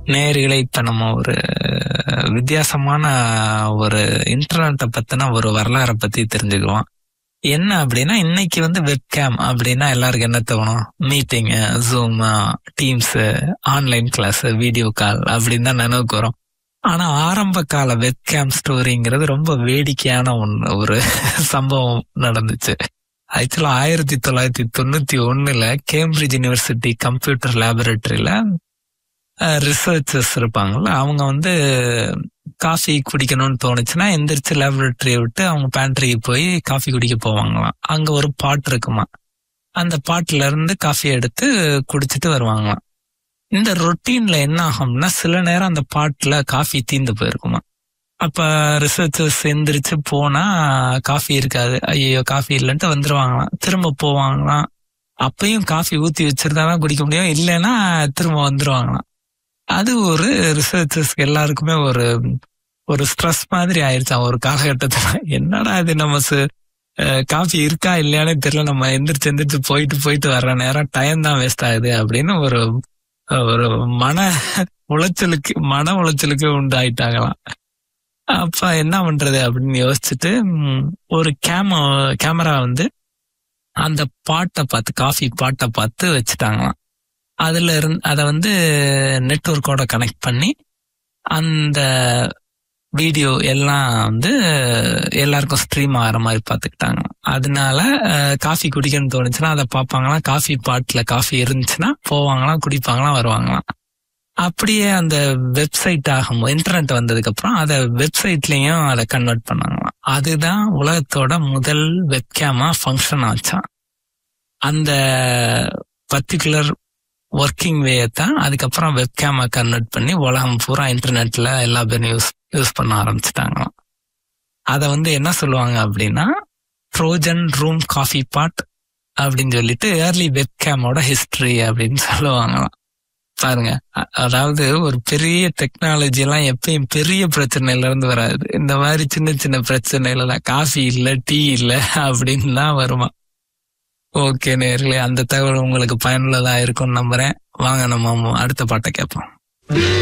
நேயர்களே இப்ப நம்ம ஒரு வித்தியாசமான ஒரு இன்டர்நெட்டை பத்தின ஒரு வரலாறை பத்தி தெரிஞ்சுக்குவோம் என்ன அப்படின்னா இன்னைக்கு வந்து வெப்கேம் அப்படின்னா எல்லாருக்கும் என்ன தோணும் meeting Zoom Teams online class video call அப்படின்னு தான் நினைவுக்கு வரும் ஆனா ஆரம்ப கால வெப்கேம் ஸ்டோரிங்கிறது ரொம்ப வேடிக்கையான ஒன்று ஒரு சம்பவம் நடந்துச்சு ஆக்சுவலா ஆயிரத்தி தொள்ளாயிரத்தி தொண்ணூத்தி ஒண்ணுல கேம்பிரிட்ஜ் யூனிவர்சிட்டி கம்ப்யூட்டர் லேபரேட்டரியில ரிசர்ச்சர்ஸ் இருப்பாங்கல்ல அவங்க வந்து காஃபி குடிக்கணும்னு தோணுச்சுன்னா எந்திரிச்சு லேபரேட்டரியை விட்டு அவங்க பேண்ட்ரிக்கு போய் காஃபி குடிக்க போவாங்களாம் அங்க ஒரு பாட் இருக்குமா அந்த பாட்டுல இருந்து காஃபி எடுத்து குடிச்சிட்டு வருவாங்களாம் இந்த ரொட்டீன்ல என்ன ஆகும்னா சில நேரம் அந்த பாட்டுல காஃபி தீந்து போயிருக்குமா அப்ப ரிசர்ச்சர்ஸ் எந்திரிச்சு போனா காஃபி இருக்காது ஐயோ காஃபி இல்லைன்ட்டு வந்துருவாங்களாம் திரும்ப போவாங்களாம் அப்பயும் காஃபி ஊத்தி வச்சிருந்தாதான் குடிக்க முடியும் இல்லைன்னா திரும்ப வந்துருவாங்களாம் அது ஒரு ரிசர்ச்சர்ஸ்க்கு எல்லாருக்குமே ஒரு ஒரு ஸ்ட்ரெஸ் மாதிரி ஆயிருச்சான் ஒரு காலகட்டத்துல என்னடா இது நம்ம காஃபி இருக்கா இல்லையானே தெரியல நம்ம எந்திரிச்சு எந்திரிச்சு போயிட்டு போயிட்டு வர்ற நேரம் டைம் தான் வேஸ்ட் ஆகுது அப்படின்னு ஒரு ஒரு மன உளைச்சலுக்கு மன உளைச்சலுக்கு உண்டாயிட்டாங்களாம் அப்ப என்ன பண்றது அப்படின்னு யோசிச்சுட்டு ஒரு கேம கேமரா வந்து அந்த பாட்டை பார்த்து காஃபி பாட்டை பார்த்து வச்சுட்டாங்களாம் அதுல இருந்து அதை வந்து நெட்ஒர்க்கோட கனெக்ட் பண்ணி அந்த வீடியோ எல்லாம் வந்து எல்லாருக்கும் ஸ்ட்ரீம் ஆகிற மாதிரி பார்த்துக்கிட்டாங்க அதனால காஃபி குடிக்கணும்னு தோணுச்சுன்னா அதை பார்ப்பாங்களாம் காஃபி பாட்டில் காஃபி இருந்துச்சுன்னா போவாங்களாம் குடிப்பாங்களாம் வருவாங்களாம் அப்படியே அந்த வெப்சைட் ஆகும் இன்டர்நெட் வந்ததுக்கு அப்புறம் அதை வெப்சைட்லயும் அதை கன்வெர்ட் பண்ணாங்களாம் அதுதான் உலகத்தோட முதல் வெப்கேமா ஃபங்க்ஷன் ஆச்சான் அந்த பர்டிகுலர் ஒர்க்கிங் வேயை தான் அதுக்கப்புறம் வெப்கேமா கன்வெர்ட் பண்ணி உலகம் பூரா இன்டர்நெட்ல எல்லா பேரும் யூஸ் யூஸ் பண்ண ஆரம்பிச்சிட்டாங்களாம் அதை வந்து என்ன சொல்லுவாங்க அப்படின்னா ட்ரோஜன் ரூம் காஃபி பாட் அப்படின்னு சொல்லிட்டு ஏர்லி வெப்கேமோட ஹிஸ்டரி அப்படின்னு சொல்லுவாங்களாம் பாருங்க அதாவது ஒரு பெரிய டெக்னாலஜி எல்லாம் எப்பயும் பெரிய பிரச்சனையில இருந்து வராது இந்த மாதிரி சின்ன சின்ன பிரச்சனையில தான் காஃபி இல்ல டீ இல்ல அப்படின்னு தான் வருமா ஓகே நேர்களே அந்த தகவல் உங்களுக்கு பயனுள்ளதா இருக்கும்னு நம்புறேன் வாங்க நம்ம அடுத்த பாட்டை கேட்போம்